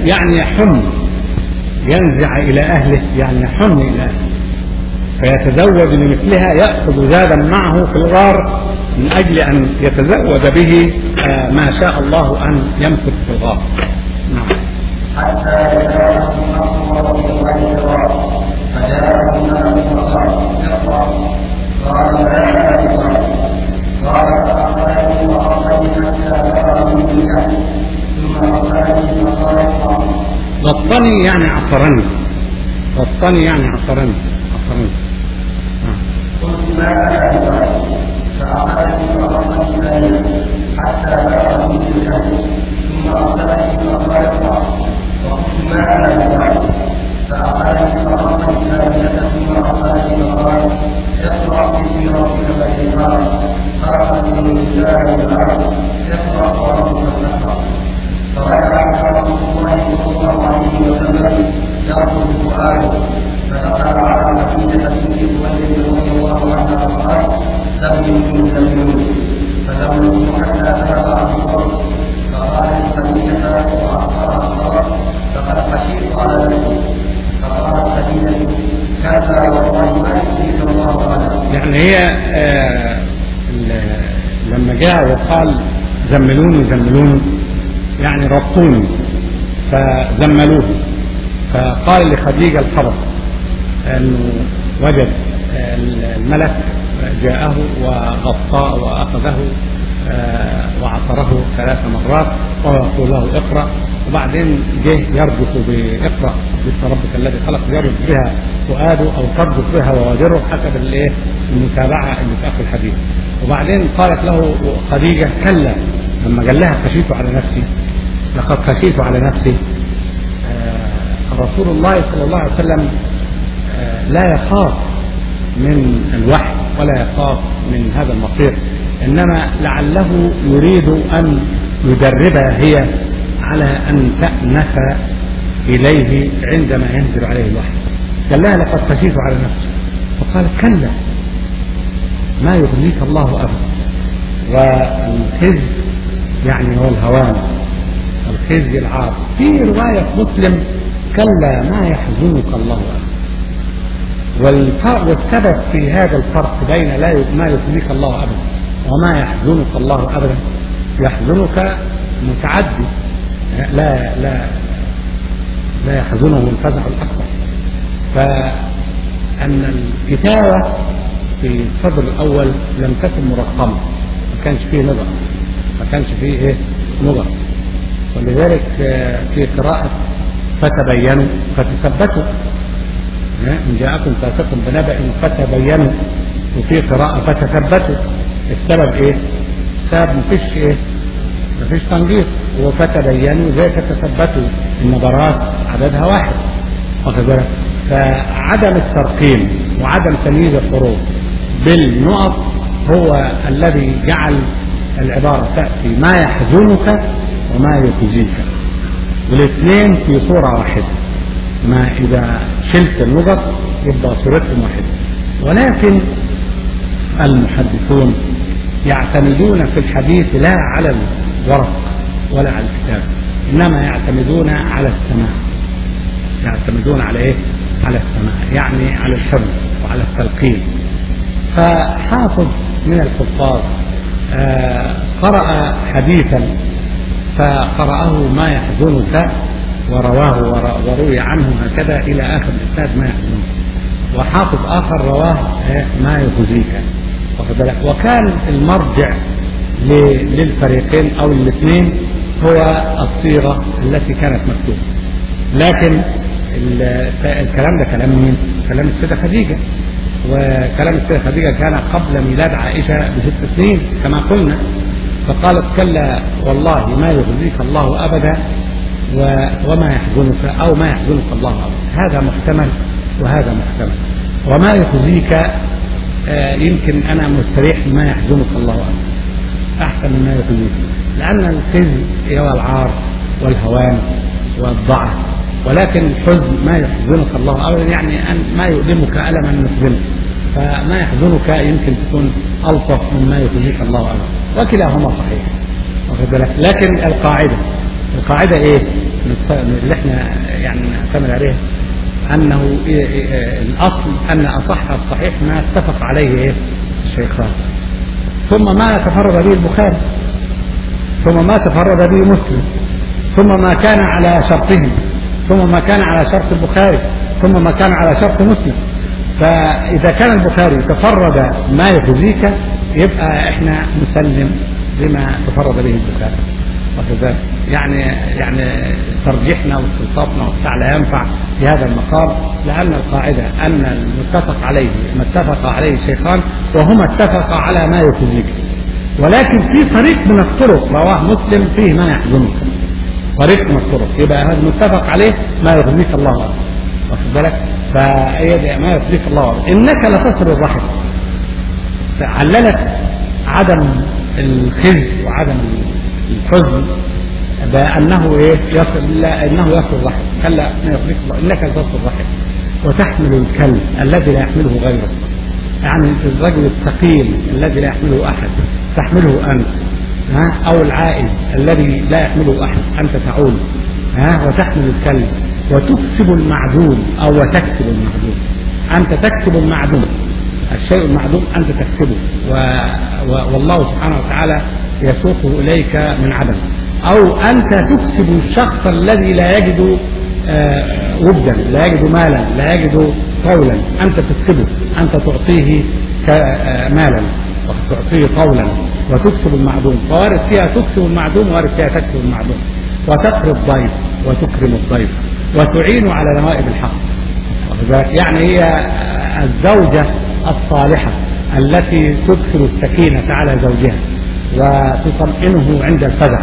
يعني يحن ينزع إلى أهله يعني يحن إلى أهله فيتزود لمثلها يأخذ زادا معه في الغار من أجل أن يتزود به آه، ما شاء الله أن يمكث في الغار نعم حتى إذا أصبحوا الغار فجاءه الناس فقال اقرأ قال لا أقرأ قال فأخرجني وأخرجني حتى أقرأ من ثم أخرجني فقال اقرأ غطني يعني عصرني غطني يعني عصرني عصرني نعم. قلت ما أنا أقرأ فأخرجني فأخرجني ثانيا حتى أقرأ من ثم أخرجني فقال اقرأ وقلت ما أنا أقرأ فأخرجني فأخرجني ثالثة ثم أخرجني فقال اقرأ باسم ربك الذي خلق خلق الإنسان من الأرض اقرأ وربك الأكرم فرجع رسول الله صلى الله عليه وسلم يرفض فؤاده فدخل على مدينة بنت خويلد رضي الله عنها فقال زملوا زملوا فزملوا حتى بلغ ابو بكر فقال لخديجة وأخبرها الخبر فقد خشيت على نفسي فقالت خديجة كلا والله ما يخزيك الله أبدا يعني هي آه، ال- لما جاء وقال زملوني زملوني يعني غطوني فزملوه فقال لخديجة الخبر أنه وجد آه، الملك جاءه وغطاه وأخذه آه، وعصره ثلاث مرات ويقول له اقرأ وبعدين جه يرجف بإقرأ باسم ربك الذي خلق يرجف بها فؤاده أو ترجف بها ووجره حسب الايه المتابعة اللي في آخر الحديث وبعدين قالت له خديجة كلا لما قال لها خشيت على نفسي لقد خشيت على نفسي آه، رسول الله صلى الله عليه وسلم آه، لا يخاف من الوحي ولا يخاف من هذا المصير انما لعله يريد ان يدربها هي على ان تأنف اليه عندما ينزل عليه الوحي قال لها لقد خشيت على نفسي فقالت كلا ما يغنيك الله ابدا والخزي يعني هو الهوان الخزي العار في رواية مسلم كلا ما يحزنك الله أبدا والفرق والسبب في هذا الفرق بين لا ي- ما يخزيك الله أبدا وما يحزنك الله أبدا يحزنك متعدي لا لا لا يحزنه الفزع الأكبر فأن الكتابة في الصدر الأول لم تكن مرقمة ما كانش فيه نظر ما كانش فيه إيه نظر ولذلك آه، في قراءة فتبينوا فتثبتوا آه، إن جاءكم فاسق بنبأ فتبينوا وفي قراءة فتثبتوا السبب إيه؟ السبب مفيش إيه؟ مفيش تنجيط وفتبينوا زي فتثبتوا النظرات عددها واحد واخد بالك فعدم الترقيم وعدم تمييز الحروف بالنقط هو الذي جعل العبارة تأتي ما يحزنك وما يخزيك والاثنين في صورة واحدة ما إذا شلت النقط يبقى صورتهم واحدة ولكن المحدثون يعتمدون في الحديث لا على الورق ولا على الكتاب إنما يعتمدون على السماع يعتمدون على إيه؟ على السماع يعني على الحفظ وعلى التلقين فحافظ من الحفاظ آه، قرأ حديثا فقرأه ما يحزنك ورواه ور- وروي عنه هكذا إلى آخر الإسناد ما يحزنك وحافظ آخر رواه آه، ما يخزيك واخد بالك؟ وكان المرجع ل- للفريقين أو الاثنين هو الصيغة التي كانت مكتوبة لكن ال- الكلام ده كلام مين؟ كلام السيدة خديجة وكلام السيدة خديجة كان قبل ميلاد عائشة بست سنين كما قلنا فقالت كلا والله ما يخزيك الله أبدا و- وما يحزنك أو ما يحزنك الله أبدا هذا محتمل وهذا محتمل وما يخزيك آه، يمكن أنا مستريح ما يحزنك الله أبدا أحسن مما يخزيك لأن الخزي هو العار والهوان والضعف ولكن الحزن ما يحزنك الله أبدا يعني أن ما يؤلمك ألما يحزنك فما يحزنك يمكن تكون ألطف مما يخزيك الله أبدا وكلاهما صحيح واخد بالك لكن القاعدة القاعدة إيه؟ إن اللي احنا يعني نعتمد عليه انه إيه إيه الاصل ان اصح الصحيح ما اتفق عليه ايه الشيخان ثم ما تفرد به البخاري ثم ما تفرد به مسلم ثم ما كان على شرطهم ثم ما كان على شرط البخاري ثم ما كان على شرط مسلم فإذا كان البخاري تفرد ما يجزيك يبقى احنا نسلم بما تفرد به البخاري وكذلك يعني يعني ترجيحنا واستنصافنا وبتاع لا ينفع في هذا المقام لأن القاعدة أن المتفق عليه ما اتفق عليه الشيخان وهما اتفقا على ما يجزيك ولكن في طريق من الطرق رواه مسلم فيه ما يحزنك طريق من الطرق يبقى هذا متفق عليه ما يغنيك الله أكبر واخد بالك فهي ما يغنيك الله أكبر إنك لتصل الرحم فعللت عدم الخزي وعدم الحزن بأنه إيه يصل لا إنه يصل الرحم كلا ما يغنيك الله إنك لتصل الرحم وتحمل الكلب الذي لا يحمله غيره يعني الرجل الثقيل الذي لا يحمله أحد تحمله أنت ها أو العائد الذي لا يحمله أحد أنت تعول ها وتحمل الكلب وتكسب المعدوم أو وتكسب المعدوم أنت تكسب المعدوم الشيء المعدوم أنت تكسبه و... و... والله سبحانه وتعالى يسوقه إليك من عدم أو أنت تكسب الشخص الذي لا يجد آه ودا لا يجد مالا لا يجد قولا أنت تكسبه أنت تعطيه مالا وتعطيه قولا وتكسب المعدوم فوارد فيها تكسب المعدوم وارد فيها تكسب المعدوم وتقري الضيف وتكرم الضيف وتعين على نوائب الحق يعني هي الزوجة الصالحة التي تدخل السكينة على زوجها وتطمئنه عند الفزع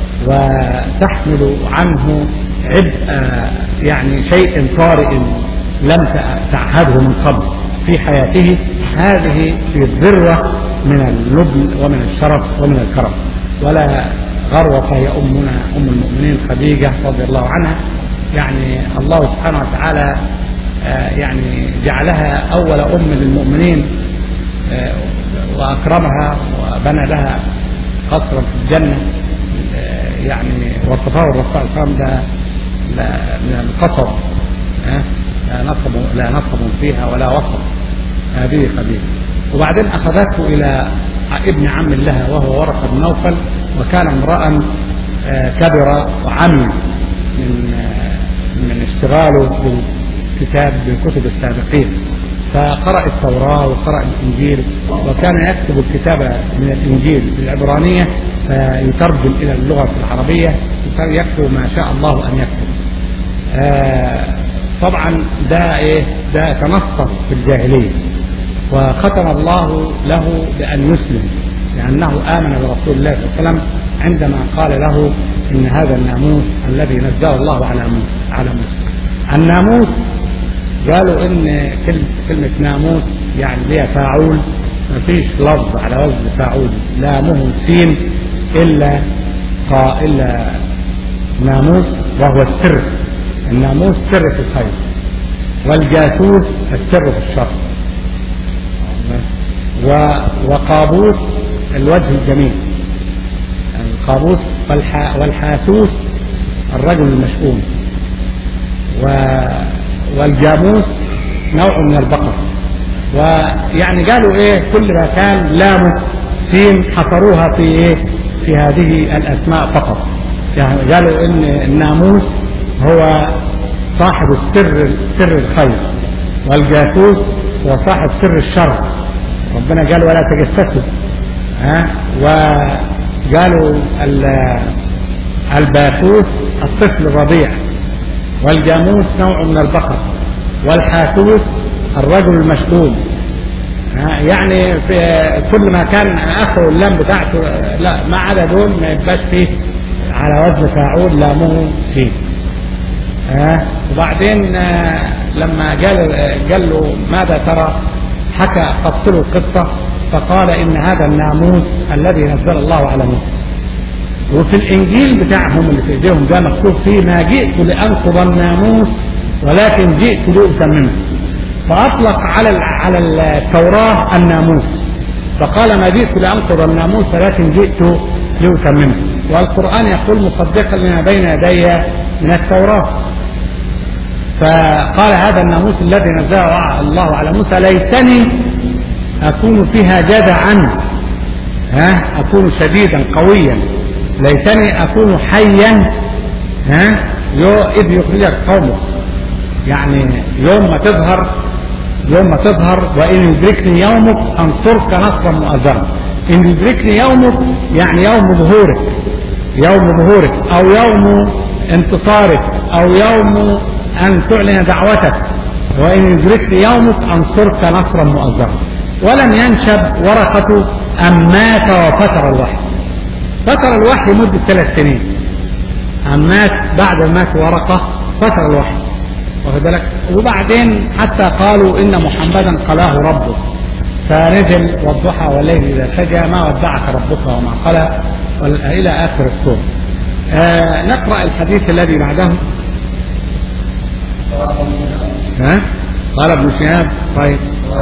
وتحمل عنه عبء يعني شيء طارئ لم تعهده من قبل في حياته هذه في الذروة من النبل ومن الشرف ومن الكرم ولا غروة فهي أمنا أم المؤمنين خديجة رضي الله عنها يعني الله سبحانه وتعالى يعني جعلها أول أم للمؤمنين وأكرمها وبنى لها قصرا في الجنة يعني وصفه الرسول صلى الله عليه وسلم ده من القصر لا نصب لا نصب فيها ولا وصف هذه خديجة وبعدين أخذته إلى ابن عم لها وهو ورقة بن نوفل وكان امرأ كبر وعمي من من اشتغاله بالكتاب بكتب السابقين فقرأ التوراة وقرأ الإنجيل وكان يكتب الكتابة من الإنجيل بالعبرانية فيترجم إلى اللغة العربية وكان يكتب ما شاء الله أن يكتب آه طبعا ده إيه ده تنصف في الجاهلية وختم الله له بأن يسلم لأنه آمن برسول الله صلى الله عليه وسلم عندما قال له إن هذا الناموس الذي نزله الله على موسى على موسى الناموس قالوا إن كلمة, كلمة ناموس يعني ليها فاعول ما فيش لفظ على وزن فاعول لامه سين إلا قا إلا ناموس وهو السر الناموس سر في الخير والجاسوس السر في الشر وقابوس الوجه الجميل القابوس والح... والحاسوس الرجل المشؤوم و... والجاموس نوع من البقر ويعني قالوا ايه كل ما كان لامه سين حصروها في ايه في هذه الاسماء فقط يعني قالوا ان الناموس هو صاحب السر سر الخير والجاسوس هو صاحب سر الشر ربنا قال ولا تجسسوا ها وقالوا الباثوث الطفل الرضيع والجاموس نوع من البقر والحاثوث الرجل المشؤوم يعني في كل ما كان اخر اللام بتاعته لا ما عدا دول ما يبقاش فيه على وزن فاعول لامه فيه ها وبعدين لما قال قال له ماذا ترى حكى قصر القصة فقال إن هذا الناموس الذي نزل الله على موسى وفي الإنجيل بتاعهم اللي في إيديهم ده مكتوب فيه ما جئت لأنقض الناموس ولكن جئت لأتممه فأطلق على على التوراة الناموس فقال ما جئت لأنقض الناموس ولكن جئت لأتممه والقرآن يقول مصدقا لما بين يدي من التوراة فقال هذا الناموس الذي نزله الله على موسى ليتني أكون فيها جدعا ها أكون شديدا قويا ليتني أكون حيا ها إذ يخرجك قومك يعني يوم ما تظهر يوم ما تظهر وإن يدركني يومك أنصرك نصرا مؤزرا إن يدركني يومك يعني يوم ظهورك يوم ظهورك أو يوم انتصارك أو يوم أن تعلن دعوتك وإن يدركني يومك أنصرك نصرا مؤزرا ولم ينشب ورقة أم مات وفتر الوحي فتر الوحي مدة ثلاث سنين أم مات بعد ما مات ورقة فتر الوحي واخد بالك وبعدين حتى قالوا إن محمدا قلاه ربه فنزل والضحى والليل إذا سجى ما ودعك ربك وما قلى إلى آخر السورة آه نقرأ الحديث الذي بعده ها قال ابن شهاب طيب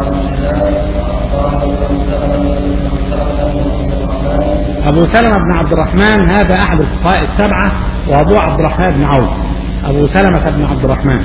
أبو سلمة بن عبد الرحمن هذا أحد الفقهاء السبعة وأبوه عبد الرحمن بن عوف أبو سلمة بن عبد الرحمن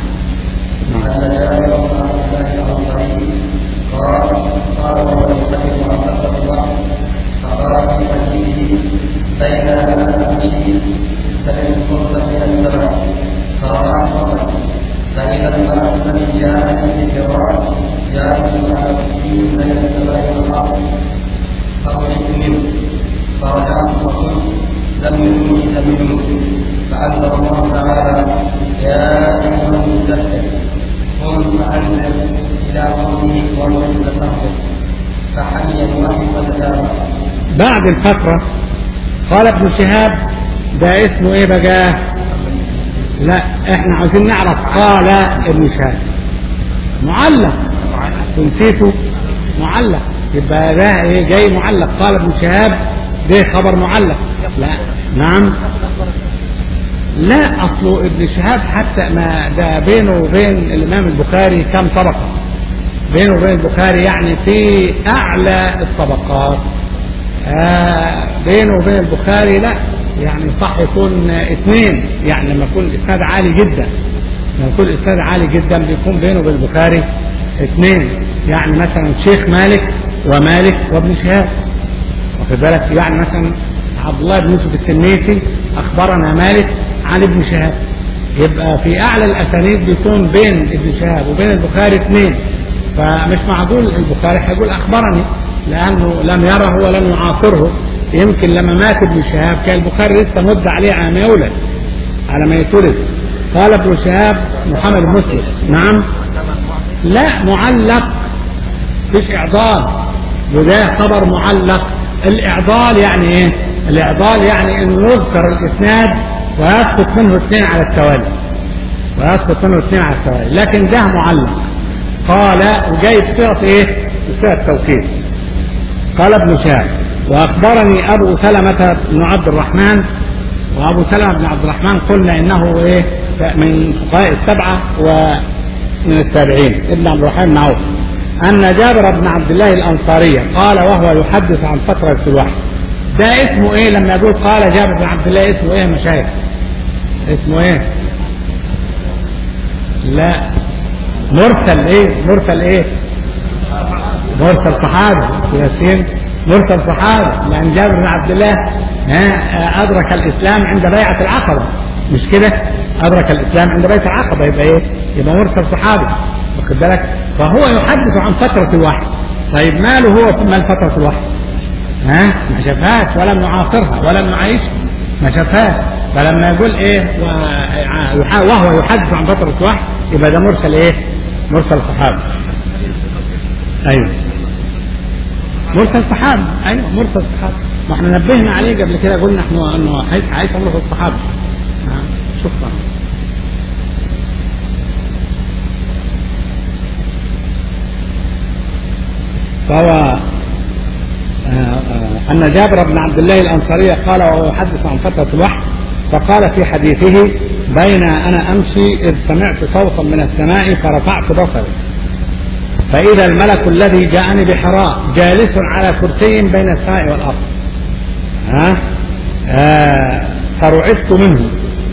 بين أمشي فإن كنت من السماء فرأى فإذا المرء الذي جاء به الكرام جاء على بين السماء والأرض فخرجت منه فرجعت وقلت لم يلمني منه فأنزل الله تعالى يا أيها المدثر قل فأنزل إلى قوله ومن تستغفر فحي الوحي وتتابع بعد الفترة قال ابن شهاب ده اسمه ايه بقى لا احنا عايزين نعرف قال ابن شهاب معلق نسيته معلق يبقى ده ايه جاي معلق قال ابن شهاب ده خبر معلق لا نعم لا اصله ابن شهاب حتى ما ده بينه وبين الامام البخاري كم طبقه بينه وبين البخاري يعني في اعلى الطبقات آه بينه وبين البخاري لا يعني صح يكون اثنين يعني لما يكون الاسناد عالي جدا لما يكون الاسناد عالي جدا بيكون بينه وبين البخاري اثنين يعني مثلا شيخ مالك ومالك وابن شهاب واخد بالك يعني مثلا عبد الله بن يوسف التنيسي اخبرنا مالك عن ابن شهاب يبقى في اعلى الاسانيد بيكون بين ابن شهاب وبين البخاري اثنين فمش معقول البخاري هيقول اخبرني لانه لم يره ولم يعاصره يمكن لما مات ابن شهاب كان البخاري لسه مد عليه على ما يولد على ما يتولد قال ابن شهاب محمد مسلم نعم لا معلق فيش اعضال وده خبر معلق الاعضال يعني ايه الاعضال يعني انه يذكر الاسناد ويسقط منه اثنين على التوالي ويسقط منه اثنين على التوالي لكن ده معلق قال وجايب صيغه ايه صيغه توكيد قال ابن شهاب واخبرني ابو سلمه بن عبد الرحمن وابو سلمه بن عبد الرحمن قلنا انه ايه من فقهاء السبعه ومن التابعين ابن عبد الرحمن بن عوف ان جابر بن عبد الله الانصاري قال وهو يحدث عن فتره الوحي ده اسمه ايه لما يقول قال جابر بن عبد الله اسمه ايه يا مشايخ اسمه ايه لا مرسل ايه مرسل ايه مرسل صحابي ياسين مرسل صحابي لان جابر بن عبد الله ها ادرك الاسلام عند بيعه العقبه مش كده ادرك الاسلام عند بيعه العقبه يبقى ايه يبقى مرسل صحابي واخد بالك فهو يحدث عن فتره الوحي طيب ماله هو مال فتره الوحي ها ما شافهاش ولم يعاصرها ولم يعيشها ما شافهاش فلما يقول ايه وهو يحدث عن فتره الوحي يبقى ده مرسل ايه مرسل صحابي ايوه مرسل صحابي ايوه مرسل صحابي ما احنا نبهنا عليه قبل كده قلنا احنا انه عايز مرسل صحابي نعم شكرا فهو أن جابر بن عبد الله الأنصاري قال وهو يحدث عن فترة الوحي فقال في حديثه بين أنا أمشي إذ سمعت صوتا من السماء فرفعت بصري فإذا الملك الذي جاءني بحراء جالس على كرسي بين السماء والأرض ها آه فرعبت منه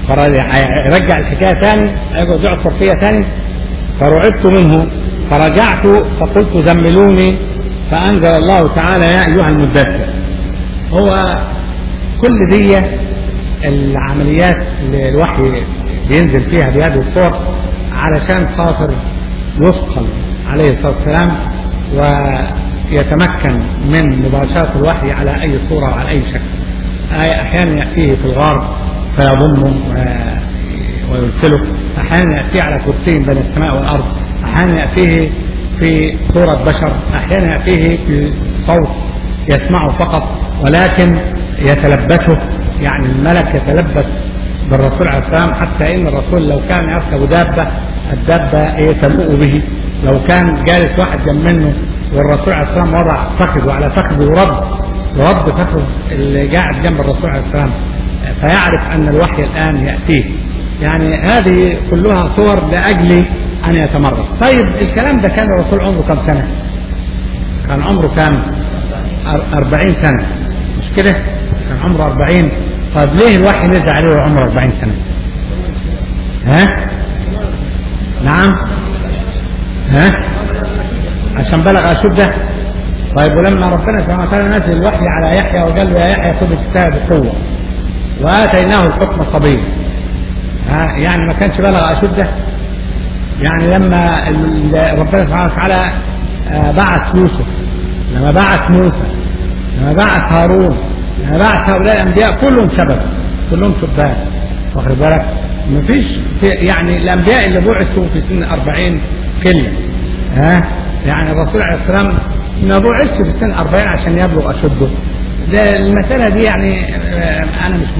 فرجع الحكايه ثاني يقعد يعصر فيها ثاني فرعبت منه فرجعت فقلت زملوني فانزل الله تعالى يا ايها المدثر هو كل دي العمليات اللي الوحي بينزل فيها بهذه الصور علشان خاطر يثقل عليه الصلاه والسلام ويتمكن من مباشره الوحي على اي صوره وعلى اي شكل احيانا ياتيه في الغار فيضمه ويرسله احيانا ياتيه على كرسي بين السماء والارض احيانا ياتيه في صوره بشر احيانا ياتيه في صوت يسمعه فقط ولكن يتلبسه يعني الملك يتلبس بالرسول عليه السلام حتى ان الرسول لو كان يركب دابه الدابه ايه تلوء به لو كان جالس واحد جنب منه والرسول عليه السلام وضع فخذه على فخذه يرد يرد فخذ اللي قاعد جنب الرسول عليه السلام فيعرف ان الوحي الان ياتيه يعني هذه كلها صور لاجل ان يتمرس طيب الكلام ده كان الرسول عمره كم سنه كان عمره كام أربعين سنة مش كده كان عمره أربعين طيب ليه الوحي نزل عليه وعمره أربعين سنة ها نعم ها عشان بلغ أشده طيب ولما ربنا سبحانه وتعالى نزل الوحي على يحيى وقال له يا يحيى خذ الكتاب بقوة وآتيناه الحكم صبيا ها يعني ما كانش بلغ أشده يعني لما ربنا سبحانه وتعالى بعث يوسف لما بعث موسى لما بعث هارون لما بعث هؤلاء الانبياء كلهم شباب كلهم شبان واخد بالك مفيش يعني الانبياء اللي بعثوا في سن 40 كله ها يعني الرسول عليه السلام ما بعث في سن 40 عشان يبلغ اشده ده المساله دي يعني انا مش,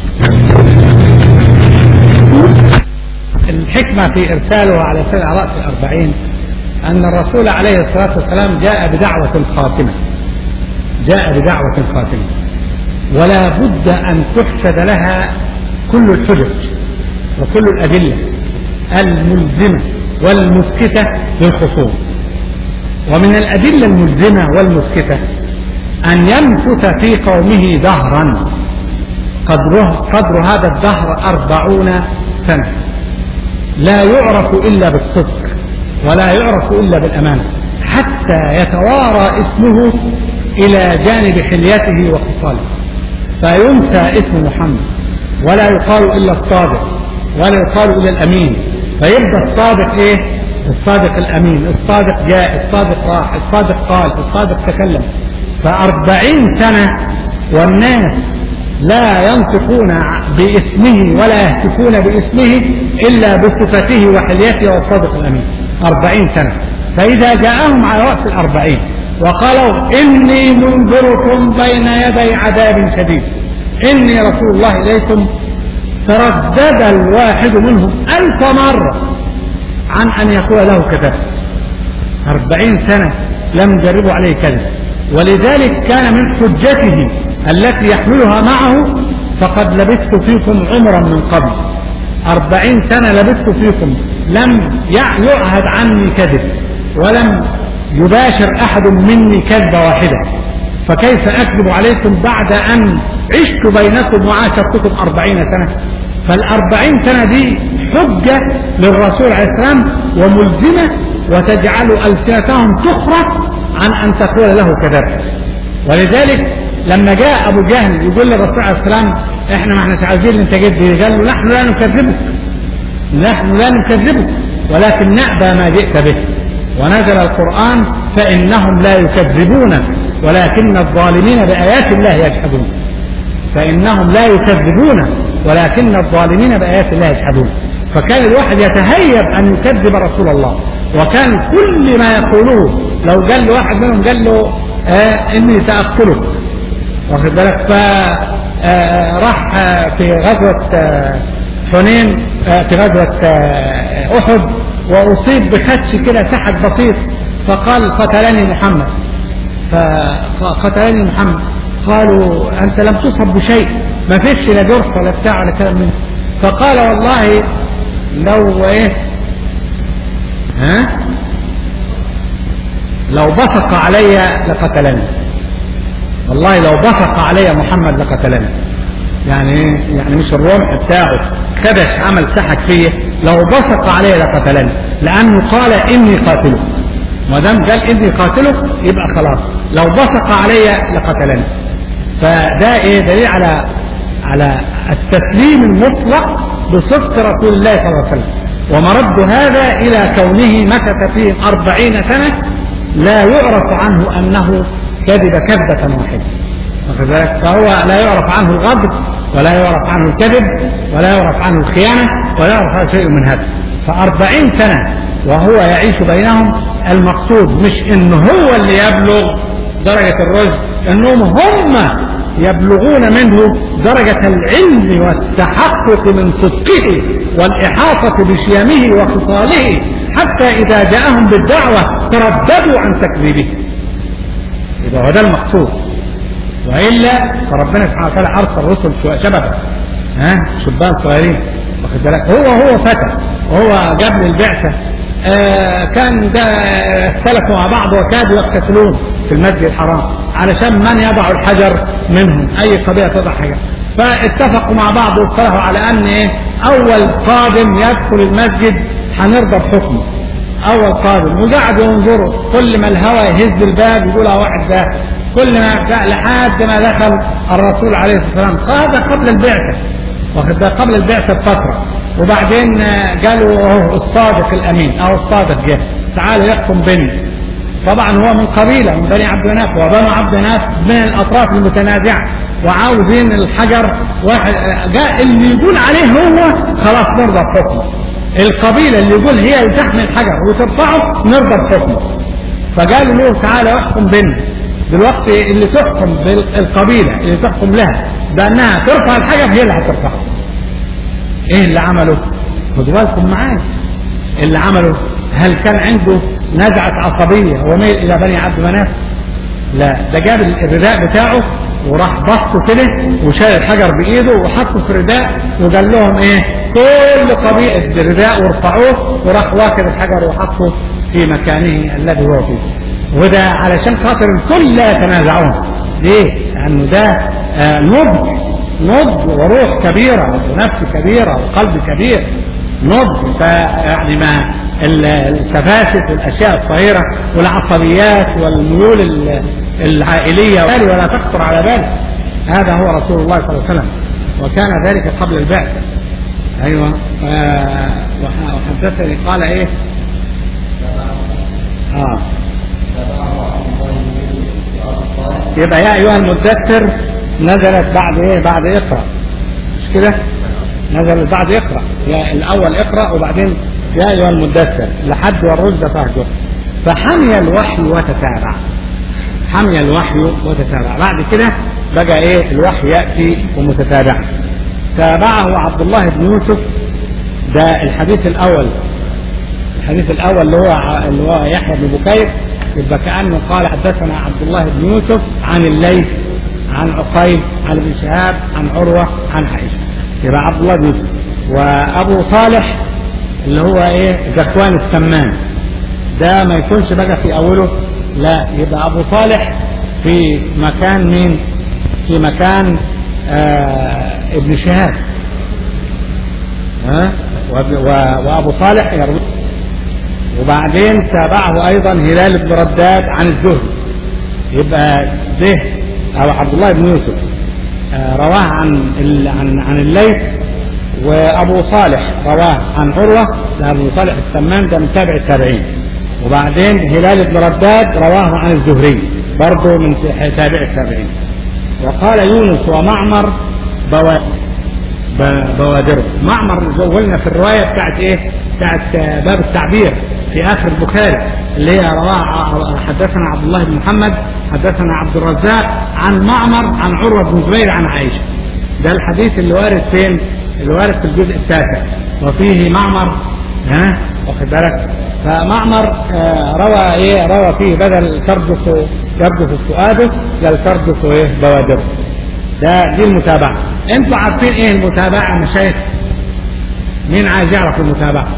مش الحكمه في ارساله على سن راس الأربعين أن الرسول عليه الصلاة والسلام جاء بدعوة خاتمة جاء بدعوة خاتمة ولا بد أن تحشد لها كل الحجج وكل الأدلة الملزمة والمسكتة للخصوم ومن الأدلة الملزمة والمسكتة أن يمكث في قومه دهرا قدره قدر هذا الدهر أربعون سنة لا يعرف إلا بالصدق ولا يعرف إلا بالأمانة حتى يتوارى اسمه إلى جانب حليته وخصاله فينسى اسم محمد ولا يقال إلا الصادق ولا يقال إلا الأمين فيبدأ الصادق إيه الصادق الأمين الصادق جاء الصادق راح الصادق قال الصادق تكلم فأربعين سنة والناس لا ينطقون باسمه ولا يهتفون باسمه إلا بصفته وحليته والصادق الأمين أربعين سنة فإذا جاءهم على رأس الأربعين وقالوا إني منذركم بين يدي عذاب شديد إني رسول الله إليكم تردد الواحد منهم ألف مرة عن أن يقول له كذب أربعين سنة لم يجربوا عليه كذب ولذلك كان من حجته التي يحملها معه فقد لبثت فيكم عمرا من قبل أربعين سنة لبثت فيكم لم يعهد عني كذب ولم يباشر أحد مني كذبة واحدة فكيف أكذب عليكم بعد أن عشت بينكم وعاشرتكم أربعين سنة فالأربعين سنة دي حجة للرسول عليه السلام وملزمة وتجعل ألسنتهم تخرج عن أن تقول له كذبت ولذلك لما جاء أبو جهل يقول للرسول عليه السلام احنا ما احناش عايزين انت جد قال له نحن لا نكذبك نحن لا نكذبك ولكن نأبى ما جئت به ونزل القرآن فإنهم لا يكذبون ولكن الظالمين بآيات الله يجحدون فإنهم لا يكذبون ولكن الظالمين بآيات الله يجحدون فكان الواحد يتهيب أن يكذب رسول الله وكان كل ما يقوله لو قال له واحد منهم قال له آه إني سأقتلك واخد بالك فراح في غزوة آه حنين آه في غزوة آه أحد وأصيب بخدش كده سحك بسيط فقال قتلني محمد فقتلني محمد قالوا أنت لم تصب بشيء ما فيش لا جرح ولا بتاع ولا كلام منه فقال والله لو ايه ها لو بصق علي لقتلني والله لو بصق علي محمد لقتلني يعني ايه يعني مش الرمح بتاعه خدش عمل سحك فيا لو بصق علي لقتلني لانه قال اني قاتله ما دام قال اني قاتله يبقى خلاص لو بصق علي لقتلني فده ايه دليل على على التسليم المطلق بصدق رسول الله صلى الله عليه وسلم ومرد هذا الى كونه مكث فيهم أربعين سنة لا يعرف عنه انه كذب كذبة واحدة واخد بالك؟ فهو لا يعرف عنه الغدر ولا يعرف عنه الكذب ولا يعرف عنه الخيانة ولا يعرف عنه شيء من هذا فأربعين سنة وهو يعيش بينهم المقصود مش ان هو اللي يبلغ درجة الرشد انهم هم يبلغون منه درجة العلم والتحقق من صدقه والإحاطة بشيمه وخصاله حتى إذا جاءهم بالدعوة ترددوا عن تكذيبه إذا هو ده المقصود وإلا فربنا سبحانه وتعالى أرسل رسل شبابا ها شبان صغيرين واخد بالك هو هو فتى وهو قبل البعثة آه كان ده اختلفوا مع بعض وكادوا يقتتلون في المسجد الحرام علشان من يضع الحجر منهم أي قضية تضع حجر فاتفقوا مع بعض واقترحوا على أن إيه أول قادم يدخل المسجد هنرضى بحكمه أول قادم وقعدوا ينظروا كل ما الهوى يهز الباب يقول اه واحد ده كل ما لحد ما دخل الرسول عليه الصلاة والسلام هذا قبل البعثة واخد ده قبل البعثة بفترة وبعدين قالوا اهو الصادق الأمين أو الصادق جه تعالوا يحكم بيننا طبعا هو من قبيلة من بني عبد مناف وبنو عبد مناف من الأطراف المتنازعة وعاوزين الحجر واحد جاء اللي يقول عليه هو خلاص نرضى بحكمه القبيلة اللي يقول هي اللي تحمل الحجر وترفعه نرضى بحكمه فقالوا له تعالى احكم بيننا دلوقتي اللي تحكم بالقبيلة اللي تحكم لها بأنها ترفع الحجر هي اللي هترفعه ايه اللي عمله خدوا بالكم معايا اللي عمله هل كان عنده نزعة عصبية وميل إلى بني عبد مناف لا ده جاب الرداء بتاعه وراح بسطه كده وشال الحجر بإيده وحطه في الرداء وقال لهم إيه كل قبيلة الرداء وارفعوه وراح واخد الحجر وحطه في مكانه الذي هو فيه وده علشان خاطر الكل لا يتنازعون ليه؟ لأنه ده آه نضج نضج وروح كبيرة ونفس كبيرة وقلب كبير نضج فيعني ما السفاسف والاشياء الصغيره والعصبيات والميول العائليه ولا تخطر على باله هذا هو رسول الله صلى الله عليه وسلم وكان ذلك قبل البعثه ايوه وحدثني قال ايه اه يبقى يا ايها المدثر نزلت بعد ايه بعد اقرا مش كده نزلت بعد اقرا يا الاول اقرا وبعدين يا أيها المدثر لحد والرشد فاهجر فحمي الوحي وتتابع حمي الوحي وتتابع بعد كده بقى ايه الوحي يأتي ومتتابع تابعه عبد الله بن يوسف ده الحديث الأول الحديث الأول اللي هو اللي هو يحيى بن بكير يبقى كأنه قال حدثنا عبد الله بن يوسف عن الليث عن عقيل عن ابن شهاب عن عروة عن عائشة يبقى عبد الله بن يوسف وأبو صالح اللي هو ايه زكوان السمان ده ما يكونش بقى في اوله لا يبقى ابو صالح في مكان مين في مكان آه ابن شهاب ها وابو صالح يروي وبعدين تابعه ايضا هلال بن رداد عن الزهري يبقى ده او عبد الله بن يوسف آه رواه عن عن عن الليث وابو صالح رواه عن عروه ده ابو صالح السمان ده من تابع التابعين وبعدين هلال بن رداد رواه عن الزهري برضه من تابع التابعين وقال يونس ومعمر بوادره معمر زولنا في الروايه بتاعت ايه؟ بتاعت باب التعبير في اخر البخاري اللي هي رواه حدثنا عبد الله بن محمد حدثنا عبد الرزاق عن معمر عن عروه بن زبير عن عائشه ده الحديث اللي وارد فين؟ اللي وارد في الجزء التاسع وفيه معمر ها واخد بالك فمعمر آه روى ايه روى فيه بدل ترجف يرجف فؤاده قال ترجف ايه بوادره ده دي المتابعه انتوا عارفين ايه المتابعه يا مشايخ مين عايز يعرف المتابعه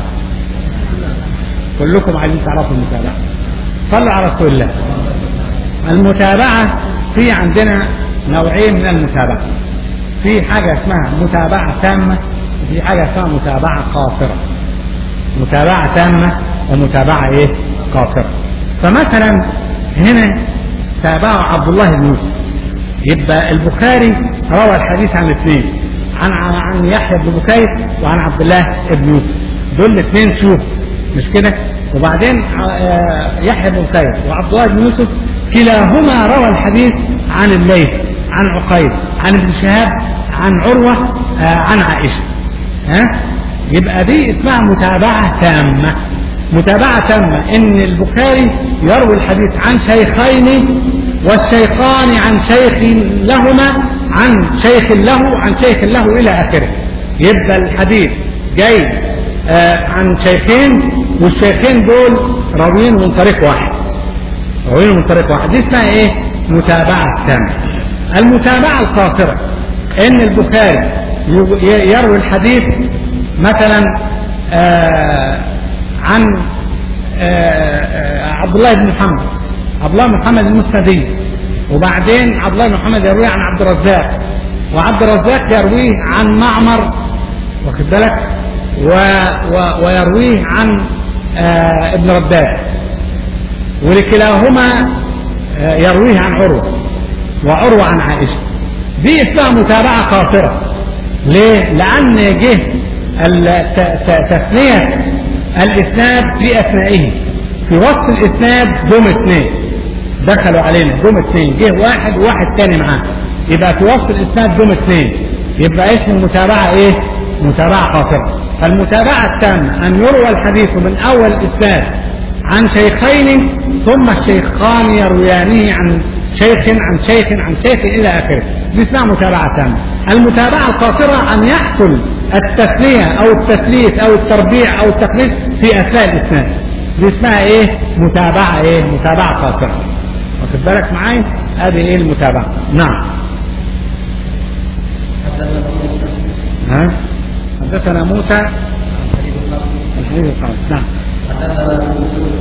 كلكم عايزين تعرفوا المتابعه صلوا على رسول الله المتابعه في عندنا نوعين من المتابعه في حاجة اسمها متابعة تامة في حاجة اسمها متابعة قاصرة متابعة تامة ومتابعة ايه قاصرة فمثلا هنا تابعه عبد الله بن يوسف يبقى البخاري روى الحديث عن اثنين عن عن يحيى بن بكير وعن عبد الله بن يوسف دول الاثنين شوف مش كده وبعدين آه، يحيى بن بكير وعبد الله بن يوسف كلاهما روى الحديث عن الليث عن عقيل عن ابن شهاب عن عروة آه، عن عائشة ها يبقى دي اسمها متابعة تامة متابعة تامة ان البخاري يروي الحديث عن شيخين والشيخان عن شيخ لهما عن شيخ له عن شيخ له الى اخره يبقى الحديث جاي آه عن شيخين والشيخين دول راويين من طريق واحد راويين من طريق واحد دي اسمها ايه متابعة تامة المتابعة القاصرة ان البخاري يروي الحديث مثلا آه عن آه آه عبد الله بن محمد عبد الله بن محمد المسندي وبعدين عبد الله بن محمد يرويه عن عبد الرزاق وعبد الرزاق يرويه عن معمر واخد بالك و و ويرويه عن آه ابن رداد ولكلاهما آه يرويه عن عروة وعروة عن عائشة دي اسمها متابعة قاصرة ليه؟ لأن جه تثنية الإسناد في أثنائه في وسط الإسناد جم اثنين دخلوا علينا جم اثنين جه واحد وواحد تاني معاه يبقى في وسط الإسناد جم اثنين يبقى اسم المتابعة إيه؟ متابعة قاصرة فالمتابعة التامة أن يروى الحديث من أول الإسناد عن شيخين ثم الشيخان يرويانه عن شيخ عن شيخ عن شيخ إلى آخره دي اسمها متابعة تامة المتابعة القاصرة أن يحصل التثنية أو التثليث أو التربيع أو التقليد في أثناء الإسناد دي اسمها إيه متابعة إيه متابعة قاصرة واخد بالك معايا هذه إيه المتابعة نعم ها حدثنا موسى الحديث الخامس نعم حدثنا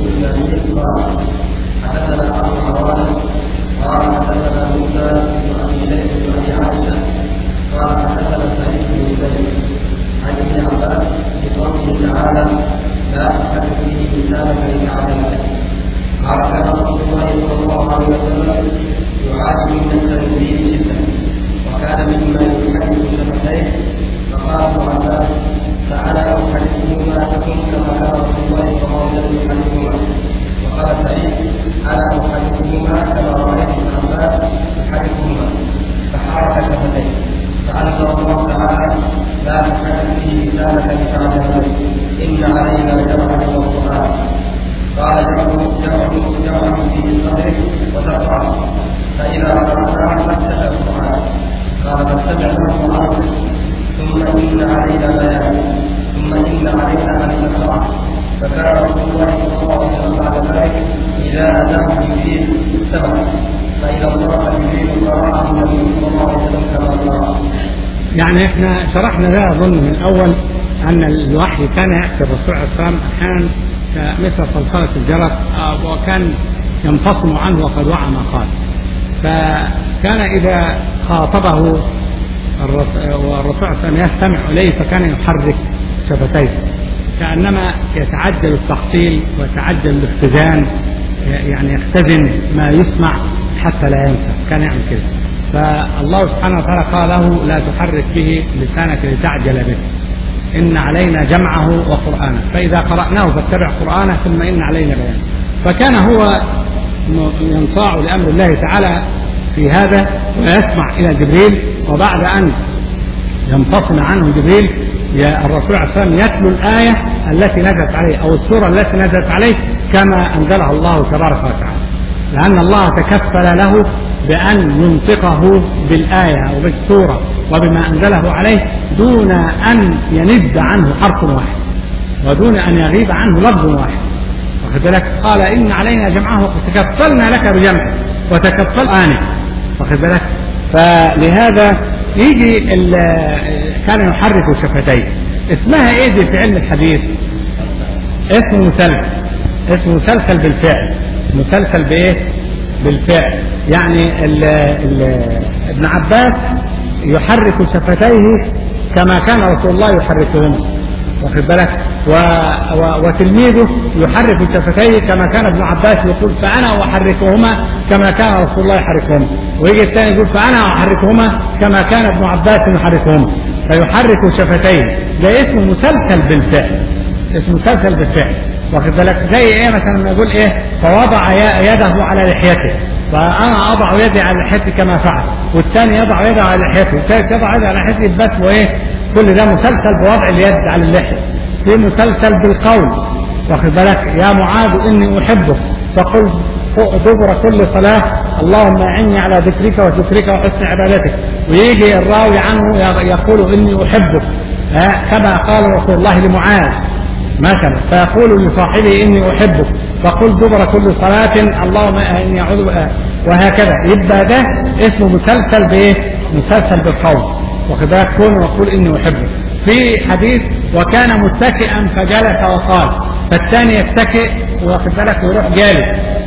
حدثنا ابو حوالي قال حدثنا موسى بن ابي ليث بن ابي عائشه قال حدثنا سعيد بن زيد عن ابن عباس بقوله تعالى لا تحدث به لسانك لتعلم قال كان رسول الله صلى الله عليه وسلم يعاني من التنزيل جدا وكان مما يحدث شفتيه فقال ابن عباس فانا احدثهما لكم كما كان رسول الله صلى الله عليه وسلم يحدثهما وقال سعيد انا احدثهما كما رايت ابن عباس يحدثهما فحرك شفتيه فانزل الله تعالى لا تحدث به لسانك لتعلم ان علينا جمعا والقران قال جمعه جمعه جمعه في صدرك وتقرا فاذا قراناه فاتبع القران قال فاتبع القران ثم ان علينا بيان ثم ان علينا ان نقرا فكان رسول الله صلى الله عليه وسلم بعد ذلك اذا اتاه جبريل سمع فاذا انطلق جبريل قراه النبي صلى الله عليه وسلم كما قرا يعني احنا شرحنا ده اظن من الاول ان الوحي كان ياتي الرسول عليه الصلاه والسلام احيانا مثل صلصله الجرس وكان ينفصل عنه وقد وعى ما قال فكان اذا خاطبه والرسول صلى الله عليه وسلم يستمع اليه فكان يحرك شفتيه كانما يتعجل التحصيل ويتعجل الاختزان يعني يختزن ما يسمع حتى لا ينسى كان يعمل كده فالله سبحانه وتعالى قال له لا تحرك به لسانك لتعجل به إن علينا جمعه وقرآنه فإذا قرأناه فاتبع قرآنه ثم إن علينا بيانه فكان هو ينصاع لأمر الله تعالى في هذا ويسمع إلى جبريل وبعد أن ينفصل عنه جبريل الرسول عليه الصلاة والسلام يتلو الآية التي نزلت عليه أو السورة التي نزلت عليه كما أنزلها الله تبارك وتعالى لأن الله تكفل له بأن ينطقه بالآية أو بالسورة وبما أنزله عليه دون أن يند عنه حرف واحد ودون أن يغيب عنه لفظ واحد واخد بالك قال إن علينا جمعه وتكفلنا لك بجمعه وتكفل آنه واخد بالك فلهذا يجي كان يحرك شفتيه اسمها ايه دي في علم الحديث اسمه مسلسل اسمه مسلسل بالفعل مسلسل بايه بالفعل يعني ال ال ابن عباس يحرك شفتيه كما كان رسول الله يحركهما واخد بالك و... و... وتلميذه يحرك شفتيه كما كان ابن عباس يقول فانا احركهما كما كان رسول الله يحركهما ويجي الثاني يقول فانا احركهما كما كان ابن عباس يحركهما فيحرك شفتيه ده اسمه مسلسل بالفعل اسمه مسلسل بالفعل واخد بالك زي ايه مثلا لما يقول ايه فوضع يده على لحيته فانا اضع يدي على لحيتي كما فعل والثاني يضع يده على لحيته والثالث يضع يده على لحيته بس وايه كل ده مسلسل بوضع اليد على اللحيه في مسلسل بالقول واخد بالك يا معاذ اني احبك فقل دبر كل صلاه اللهم اعني على ذكرك وشكرك وحسن عبادتك ويجي الراوي عنه يقول اني احبك كما قال رسول الله لمعاذ مثلا فيقول لصاحبه اني احبك فقل دبر كل صلاة اللهم اني اعوذ وهكذا يبقى ده اسمه مسلسل بايه؟ مسلسل بالقول واخد بالك كون وقول اني احبك في حديث وكان متكئا فجلس وقال فالثاني يتكئ واخد بالك ويروح جالس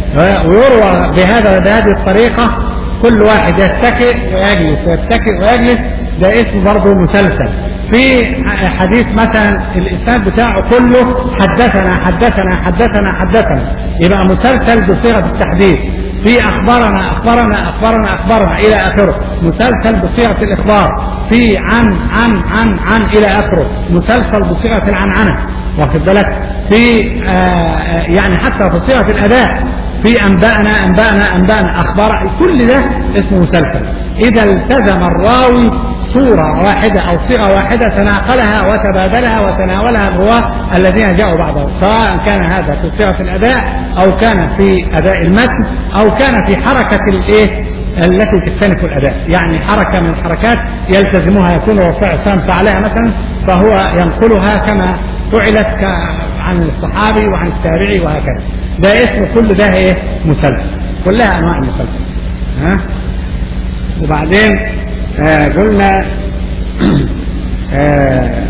ويروى بهذا بهذه الطريقة كل واحد يتكئ ويجلس ويتكئ ويجلس ده اسمه برضه مسلسل في حديث مثلا الاسناد بتاعه كله حدثنا حدثنا حدثنا حدثنا يبقى مسلسل بصيغه التحديث في اخبارنا اخبارنا اخبارنا اخبارنا الى اخره مسلسل بصيغه الاخبار في عن عن عن عن الى اخره مسلسل بصيغه العنعنه واخد بالك في آه يعني حتى بصيغه الاداء في انباءنا انباءنا انباءنا اخبار كل ده اسمه مسلسل اذا التزم الراوي صورة واحدة أو صيغة واحدة تناقلها وتبادلها وتناولها الرواة الذين جاءوا بعده سواء كان هذا في صيغة الأداء أو كان في أداء المتن أو كان في حركة الإيه التي تختلف الأداء يعني حركة من الحركات يلتزمها يكون الرسول صلى الله عليه وسلم فعلها مثلا فهو ينقلها كما فعلت عن الصحابي وعن التابعي وهكذا ده اسم كل ده ايه مسلسل كلها انواع المسلسل ها وبعدين آه قلنا آه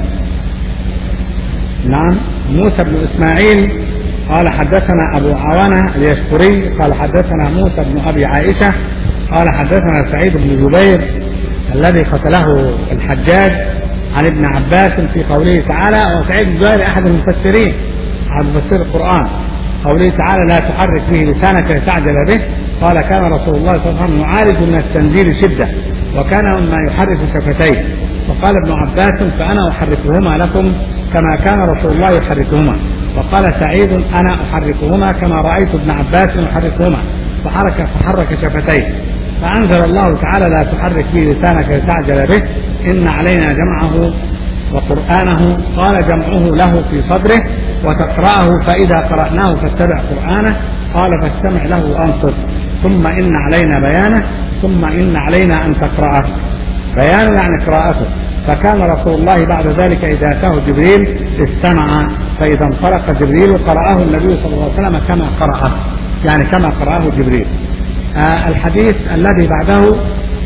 نعم موسى بن اسماعيل قال حدثنا ابو عوانه اليشكري قال حدثنا موسى بن ابي عائشه قال حدثنا سعيد بن جبير الذي قتله الحجاج عن ابن عباس في قوله تعالى وسعيد بن جبير احد المفسرين احد مفسر القران قوله تعالى لا تحرك به لسانك لتعجل به قال كان رسول الله صلى الله عليه وسلم يعالج من التنزيل شده وكان مما يحرك شفتيه وقال ابن عباس فأنا أحركهما لكم كما كان رسول الله يحركهما وقال سعيد أنا أحركهما كما رأيت ابن عباس يحركهما فحرك فحرك شفتيه فأنزل الله تعالى لا تحرك به لسانك لتعجل به إن علينا جمعه وقرآنه قال جمعه له في صدره وتقرأه فإذا قرأناه فاتبع قرآنه قال فاستمع له وأنصت ثم إن علينا بيانه ثم إن علينا أن تقرأه بيان يعني قراءته فكان رسول الله بعد ذلك إذا أتاه جبريل استمع فإذا انطلق جبريل قرأه النبي صلى الله عليه وسلم كما قرأه يعني كما قرأه جبريل آه الحديث الذي بعده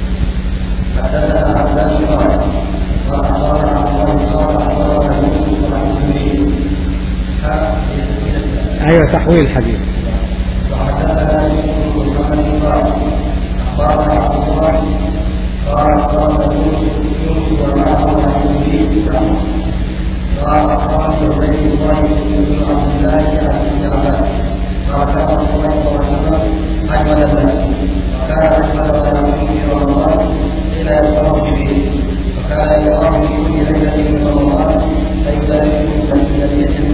أيوة تحويل الحديث قال عبد الله قال قال يوسف ومعه عن يزيد قال قال عبيد الله بن عبد الله عن ابن عباس قال كان رسول الله صلى الله عليه وسلم اجمل الناس وكان اجمل كلامه رمضان الى يقرا به وكان يقرا في كل ليله من رمضان فيدرسه الذي يتم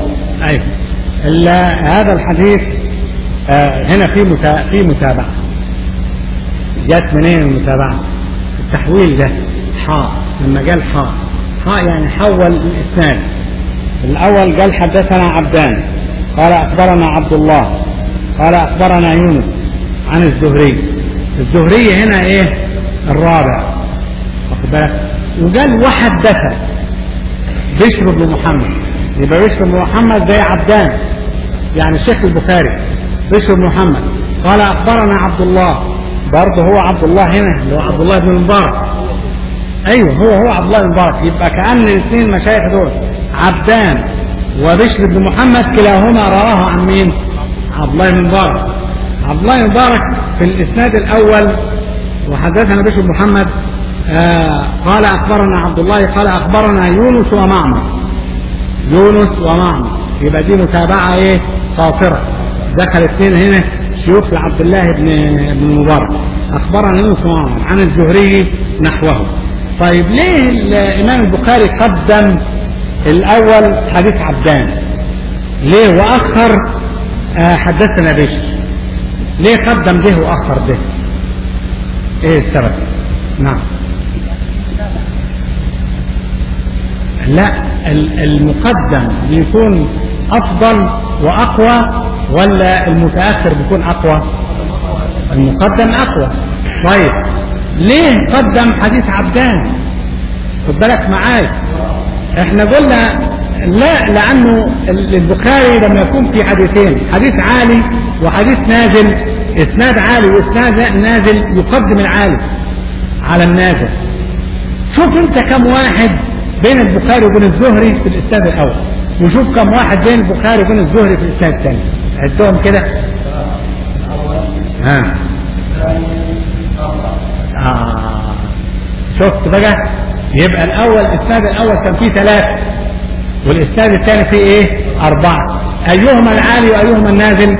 ايوه هذا الحديث آه هنا في في متابعه جت منين المتابعة؟ التحويل ده حاء لما قال حاء حاء يعني حول الإسناد الأول قال حدثنا عبدان قال أخبرنا عبد الله قال أخبرنا يونس عن الزهري الزهري هنا إيه؟ الرابع واخد بالك وقال وحدث بشر بن محمد يبقى بشر بن محمد زي عبدان يعني الشيخ البخاري بشر بن محمد قال أخبرنا عبد الله برضه هو عبد الله هنا اللي هو عبد الله بن المبارك ايوه هو هو عبد الله بن المبارك يبقى كان الاثنين مشايخ دول عبدان وبشر بن محمد كلاهما رواه عن مين؟ عبد الله بن المبارك عبد الله بن المبارك في الاسناد الاول وحدثنا بشر بن محمد آه قال أخبرنا عبد الله قال أخبرنا يونس ومعمر يونس ومعمر يبقى دي متابعة إيه قاصرة دخل اثنين هنا شيوخ لعبد الله بن بن المبارك أخبرنا يونس ومعمر عن الزهري نحوه طيب ليه الإمام البخاري قدم الأول حديث عبدان ليه وأخر آه حدثنا بشر ليه قدم ده وأخر ده ايه السبب نعم لا المقدم بيكون افضل واقوى ولا المتاخر بيكون اقوى المقدم اقوى طيب ليه قدم حديث عبدان خد بالك معايا احنا قلنا لا لانه البخاري لما يكون في حديثين حديث عالي وحديث نازل اسناد عالي واسناد نازل يقدم العالي على النازل شوف انت كم واحد بين البخاري وبين الزهري في الاسناد الاول وشوف كم واحد بين البخاري وبين الزهري في الاسناد الثاني عدهم كده ها آه. شفت بقى يبقى الاول الاسناد الاول كان فيه ثلاثه والاسناد الثاني فيه ايه اربعه ايهما العالي وايهما النازل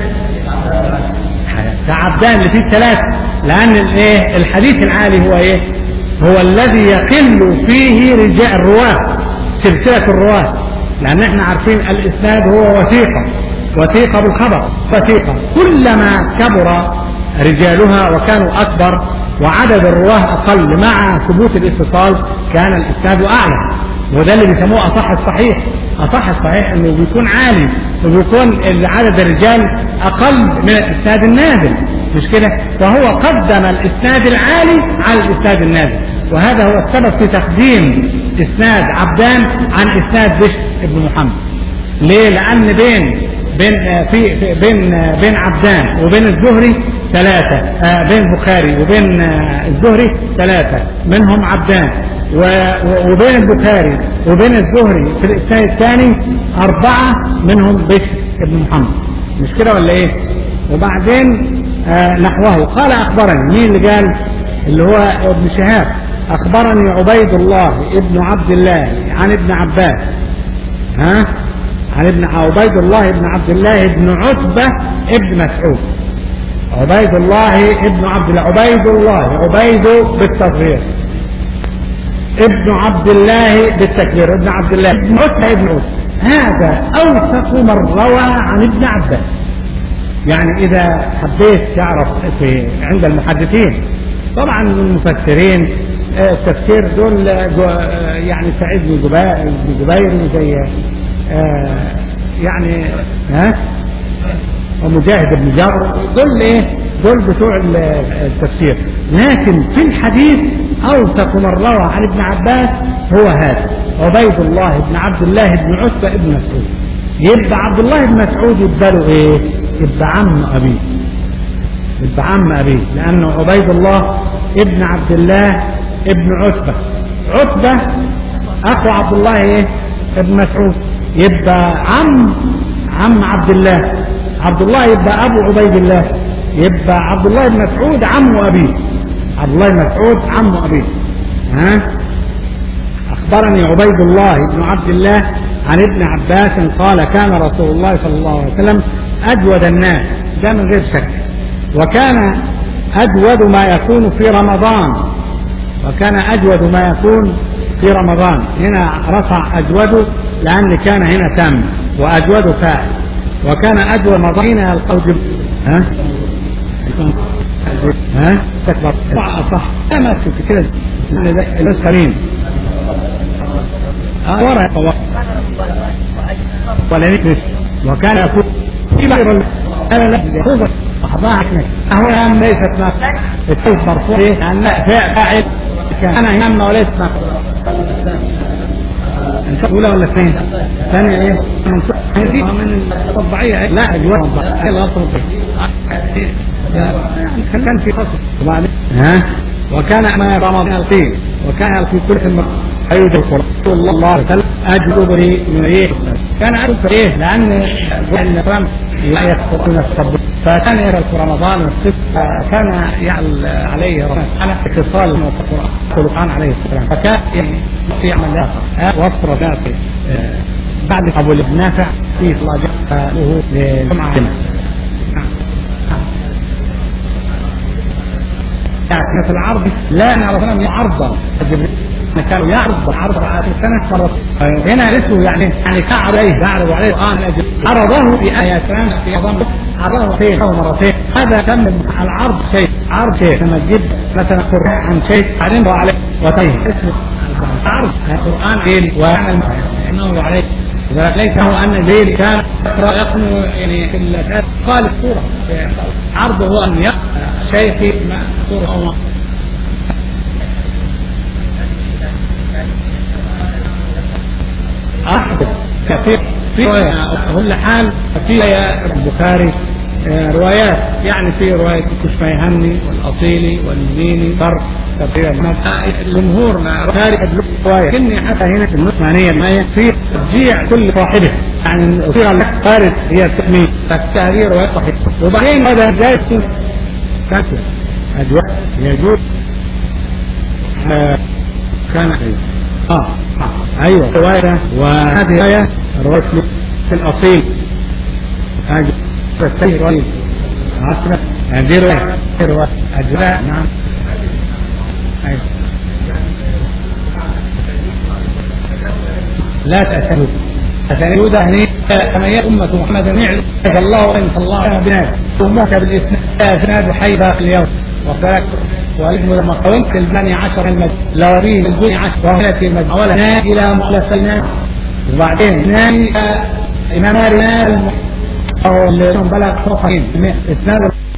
كعبدان اللي فيه ثلاثة لأن الايه الحديث العالي هو ايه هو الذي يقل فيه رجال الرواة سلسلة الرواة لأن احنا عارفين الإسناد هو وثيقة وثيقة بالخبر وثيقة كلما كبر رجالها وكانوا أكبر وعدد الرواه أقل مع ثبوت الاتصال كان الإسناد أعلى وده اللي بيسموه أصح الصحيح أصح الصحيح إنه بيكون عالي وبيكون عدد الرجال أقل من الإسناد النازل مش كده فهو قدم الإسناد العالي على الإسناد النازل وهذا هو السبب في تقديم إسناد عبدان عن إسناد بشر بن محمد ليه لأن بين بين في, في بين بين عبدان وبين الزهري ثلاثة آه بين البخاري وبين آه الزهري ثلاثة منهم عبدان وبين البخاري وبين الزهري في الإسناد الثاني أربعة منهم بشر بن محمد مش كده ولا إيه؟ وبعدين آه نحوه قال أخبرني مين اللي قال؟ اللي هو ابن شهاب أخبرني عبيد الله ابن عبد الله عن ابن عباس ها؟ عن ابن عبيد الله ابن عبد الله ابن عتبة ابن مسعود عبيد الله ابن عبد الله عبيد الله عبيد بالتصغير ابن عبد الله بالتكبير ابن عبد الله ابن عتبة ابن عتبة هذا أوثق من روى عن ابن عباس يعني إذا حبيت تعرف في عند المحدثين طبعا المفسرين التفسير دول يعني سعيد بن جبير زي يعني ها ومجاهد بن جابر دول ايه دول بتوع التفسير لكن في الحديث اوثق من روى عن ابن عباس هو هذا عبيد الله بن عبد الله بن عتبة بن مسعود يبقى عبد الله بن مسعود يبقى له ايه يبقى عم ابيه يبقى عم ابيه لانه عبيد الله ابن عبد الله ابن عتبة عتبة اخو عبد الله ايه ابن مسعود يبقى عم عم عبد الله عبد الله يبقى ابو عبيد الله يبقى عبد الله بن مسعود عم ابيه عبد الله بن مسعود عم ابيه ها اخبرني عبيد الله بن عبد الله عن ابن عباس قال كان رسول الله صلى الله عليه وسلم اجود الناس ده من غير شك وكان اجود ما يكون في رمضان وكان اجود ما يكون في رمضان هنا رفع اجود لان كان هنا تم واجود فاعل وكان اجود رمضان يلقى ها ها تكبر صح ما تشوف كده السليم ورا ولا نكنس وكان يقول في غير انا لا يخوض صحباك اهو هم ليست ما التوب مرفوع ليه لان فاعل كان هم وليس ما انت اولى ولا ثانيه ثانيه ايه هذه من الطبيعيه لا الوقت لا كان في خصم وبعدين ها وكان ما رمضان القين وكان يلقي كل في أيد القرآن صلى الله عليه وسلم أجل بري من إيه كان أجل إيه لأن الإسلام لا يستطيع الصبر فكان يقرا في رمضان والصدق فكان يعل عليه ربنا سبحانه اتصال القران القران عليه السلام فكان يعني في عمل اخر وصف ذاته بعد ابو نافع في الله له لجمعه يعني في العرض لا نعرف عرضا كانوا يعرض عرض في السنة مرة هنا اسمه يعني يعني كعب عليه يعرض عليه القرآن عرضه في آياتان في أظن عرضه مرتين أو مرتين هذا تم العرض شيء عرض شيء لما تجيب مثلا قرآن عن شيء بعدين عليه وطيب اسمه عرض القرآن ليل ويعمل انه عليه ليس هو ان الليل كان يقرا يقنو يعني في الاساس قال السوره عرضه ان يقرا شيء في سوره او أحدث كثير في كل حال في البخاري روايات يعني في رواية الكشميهني والأصيلي والميني فرق تقريبا الجمهور خارج رواية كني حتى هنا في النصمانية المية في تشجيع كل صاحبه يعني الصيغة الخارج هي التسمية فهذه رواية صحيحة وبعدين هذا جاي كثير أجواء يجوز كان اه ايوه روايه وهذه روايه روايه في الاصيل هذه روايه عصرة هذه روايه روايه اجزاء نعم أيوة. لا تأسلوا أسألوا ده كما هي أمة محمد نعلم الله أن الله على بنات أمك بالإسناد حي باقي اليوم وذلك وابن لما قولت البني عشر المد لورين البني عشر وهلت المد أولا إلى مخلص وبعدين نام إمام مالك أو اللي بلغ فوق إسناد